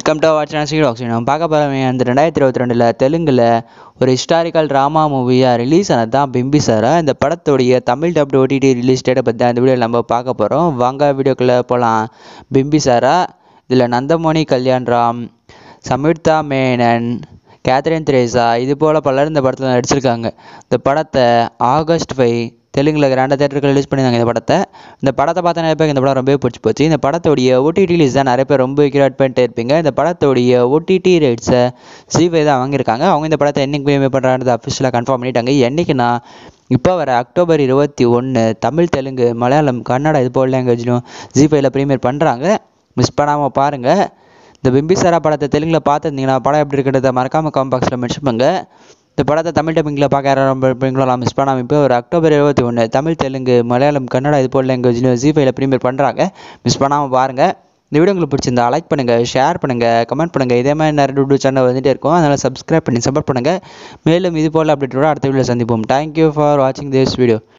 welcome to watch channel oxygen நம்ம பார்க்க போகிறவங்க அந்த ரெண்டாயிரத்தி இருபத்தி ரெண்டில் தெலுங்கில் ஒரு ஹிஸ்டாரிக்கல் ட்ராமா மூவியாக ரிலீஸ் ஆனது தான் பிம்பிசாரா இந்த படத்துடைய தமிழ் டப்டு ஓடிடி ரிலீஸ் டேட்டை பற்றி தான் இந்த வீடியோவில் நம்ம பார்க்க போகிறோம் வாங்க வீடியோக்குள்ளே போகலாம் பிம்பிசாரா இதில் நந்தமணி கல்யாண்ராம் சமிர்தா மேனன் கேத்ரின் திரேசா இது போல் பலர் இந்த படத்தில் நடிச்சிருக்காங்க இந்த படத்தை ஆகஸ்ட் ஃபைவ் தெலுங்கில் கிராண்டாக தேட்டருக்கு ரிலீஸ் பண்ணியிருந்தாங்க இந்த படத்தை இந்த படத்தை பார்த்த நிறைய பேருக்கு இந்த படம் ரொம்பவே பிடிச்சி போச்சு இந்த படத்தோடைய ஓடிடி ரிலீஸ் தான் நிறைய பேர் ரொம்ப கிராட் பண்ணிட்டு இருப்பீங்க இந்த படத்தோடைய ஓடிடி ரேட்ஸை ஜிபே தான் வாங்கியிருக்காங்க அவங்க இந்த படத்தை என்னைக்கு ப்ரீமியம் பண்ணுறாங்கிறது அஃபிஷியலாக கன்ஃபார்ம் பண்ணிட்டாங்க என்னைக்குன்னா இப்போ வர அக்டோபர் இருபத்தி ஒன்று தமிழ் தெலுங்கு மலையாளம் கன்னடா இது போல் லாங்குவேஜ்லையும் ஜிபேயில் ப்ரீமியர் பண்ணுறாங்க மிஸ் பண்ணாமல் பாருங்கள் இந்த பிம்பிசாரா படத்தை தெலுங்கில் பார்த்துருந்தீங்கன்னா படம் எப்படி இருக்கிறத மறக்காமல் காம் பாக்ஸில் மென்ஷன் பண்ணுங்க இந்த படத்தை தமிழ் டப்பிங்கில் பார்க்க யாரும் இருப்பீங்களோ மிஸ் பண்ணாமல் இப்போ ஒரு அக்டோபர் இருபத்தி ஒன்று தமிழ் தெலுங்கு மலையாளம் கன்னடா இது போல் லாங்குவேஜ்லையும் ஜி ஃபைவ்ல ப்ரீமியர் பண்ணுறாங்க மிஸ் பண்ணாமல் பாருங்கள் இந்த வீடியோ உங்களுக்கு பிடிச்சிருந்தா லைக் பண்ணுங்கள் ஷேர் பண்ணுங்கள் கமெண்ட் பண்ணுங்கள் இதே மாதிரி நிறைய யூடியூப் சேனல் வந்துட்டே இருக்கும் அதனால் சப்ஸ்கிரைப் பண்ணி சப்போர்ட் பண்ணுங்கள் மேலும் இது போல் அப்டேட்டோட அடுத்த வீடியோ சந்திப்போம் தேங்க்யூ ஃபார் வாட்சிங் திஸ் வீடியோ